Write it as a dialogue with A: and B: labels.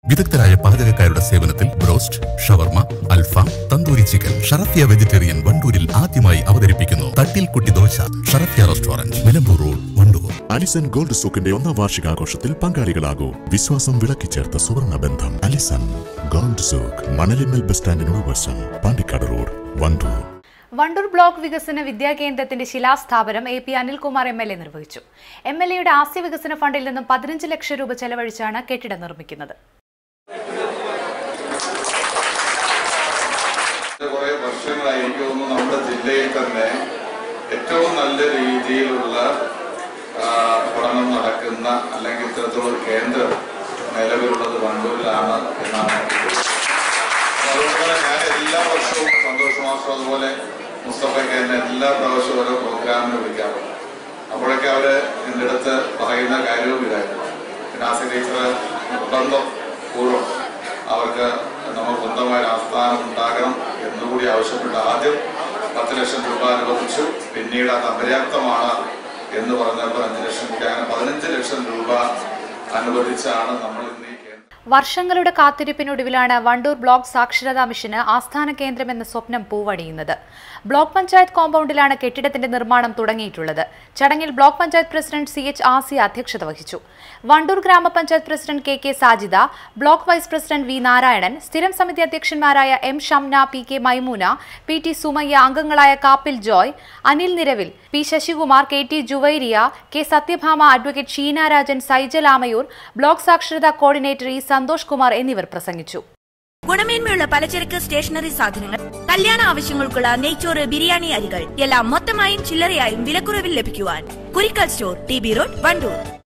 A: വിദഗ്ധരായ പാചകക്കാരുടെ സേവനത്തിൽ ബ്രോസ്റ്റ് ഷവർമ അൽഫാം തന്തൂരി ചിക്കൻ ഷറഫിയ വെജിറ്റേറിയൻ വണ്ടൂരിൽ ആദ്യമായി അവതരിപ്പിക്കുന്നു തട്ടിൽ കുട്ടി dosa Sharafiya restaurant Nilambur road Wandoor
B: Alison gold സൂക്കിന്റെ ഒന്നാം വാർഷികാഘോഷത്തിൽ പങ്കാളികളാകൂ വിശ്വാസം വിളക്കി ചേർത്ത സുവർണ ബന്ധം അലിസൺ ഗോൾഡ് സൂക്ക് മണലിമൽ ബസ് സ്റ്റാൻഡിനോട് വശം പാണ്ടിക്കാട് റോഡ് വണ്ടൂർ
C: വണ്ടൂർ ബ്ലോക്ക് വികസന വിദ്യാകേന്ദ്രത്തിന്റെ ശിലാസ്ഥാപനം A P Anilkumar M L A നിർവഹിച്ചു എം എൽ എയുടെ ആസ്യ വികസന ഫണ്ടിൽ നിന്നും പതിനഞ്ച് ലക്ഷം രൂപ ചെലവഴിച്ചാണ് കെട്ടിടം നിർമ്മിക്കുന്നത്
D: കുറെ വർഷങ്ങളായി എനിക്ക് തോന്നുന്നു നമ്മുടെ ജില്ലയിൽ തന്നെ ഏറ്റവും നല്ല രീതിയിലുള്ള ആ, പഠനം നടക്കുന്ന അല്ലെങ്കിൽ ഇത്തരത്തിലുള്ള ഒരു കേന്ദ്രം നിലവിലുള്ളത് വണ്ടൂരിലാണ് എന്നാണ് എനിക്ക് തോന്നുന്നത്. അപ്പൊ അതുകൊണ്ട് തന്നെ ഞാൻ എല്ലാ വർഷവും സന്തോഷ് മാസ്റ്റർ അതുപോലെ മുസ്തഫയ്ക്ക് എന്നെ എല്ലാ പ്രാവശ്യവും ഓരോ പ്രോഗ്രാമിന് വിളിക്കാറുണ്ട് അപ്പോഴൊക്കെ അവര് എൻ്റെ അടുത്ത് പറയുന്ന കാര്യവും ഇതായിരുന്നു പിന്നെ ആസിഫ് ടീച്ചർ നിർബന്ധം പൂർവ്വം അവർക്ക് നമ്മൾ സ്വന്തമായ ഒരു ആസ്ഥാനം ഉണ്ടാകണം എന്നുകൂടി ആവശ്യപ്പെട്ട് ആദ്യം പത്ത് ലക്ഷം രൂപ അനുവദിച്ചു പിന്നീട് അത് അപര്യാപ്തമാണ് എന്ന് പറഞ്ഞപ്പോൾ അഞ്ച് ലക്ഷം രൂപ അങ്ങനെ പതിനഞ്ച് ലക്ഷം രൂപ അനുവദിച്ചാണ് നമ്മൾ ഇന്ന് ഈ കേന്ദ്രം
C: വർഷങ്ങളുടെ കാത്തിരിപ്പിനൊടുവിലാണ് വണ്ടൂർ ബ്ലോക്ക് സാക്ഷരതാ മിഷന് ആസ്ഥാന കേന്ദ്രം എന്ന സ്വപ്നം പൂവണിയുന്നത് ബ്ലോക്ക് പഞ്ചായത്ത് കോമ്പൗണ്ടിലാണ് കെട്ടിടത്തിന്റെ നിർമ്മാണം തുടങ്ങിയിട്ടുള്ളത് ചടങ്ങിൽ block panchayat president C H Asiya അധ്യക്ഷത വഹിച്ചു വണ്ടൂർ ഗ്രാമപഞ്ചായത്ത് president K K Sajida block vice president V Narayanan സ്ഥിരം സമിതി അധ്യക്ഷന്മാരായ M Shamna P K Maimuna P T Sumayya അംഗങ്ങളായ Kappil Joy Anil Niravil P Sasikumar K T Juvairiya K Sathyabhama advocate Sheena Rajan Saijal Amayur block സാക്ഷരതാ കോർഡിനേറ്റർ ഇ സന്തോഷ് കുമാർ എന്നിവർ പ്രസംഗിച്ചു
E: ഗുണമേന്മയുള്ള പലചരക്ക് സ്റ്റേഷനറി സാധനങ്ങൾ കല്യാണ ആവശ്യങ്ങൾക്കുള്ള നെയ്ച്ചോറ് ബിരിയാണി അരികൾ എല്ലാം മൊത്തമായും ചില്ലറയായും വിലക്കുറവിൽ ലഭിക്കുവാൻ Kurikkal store T B road Wandoor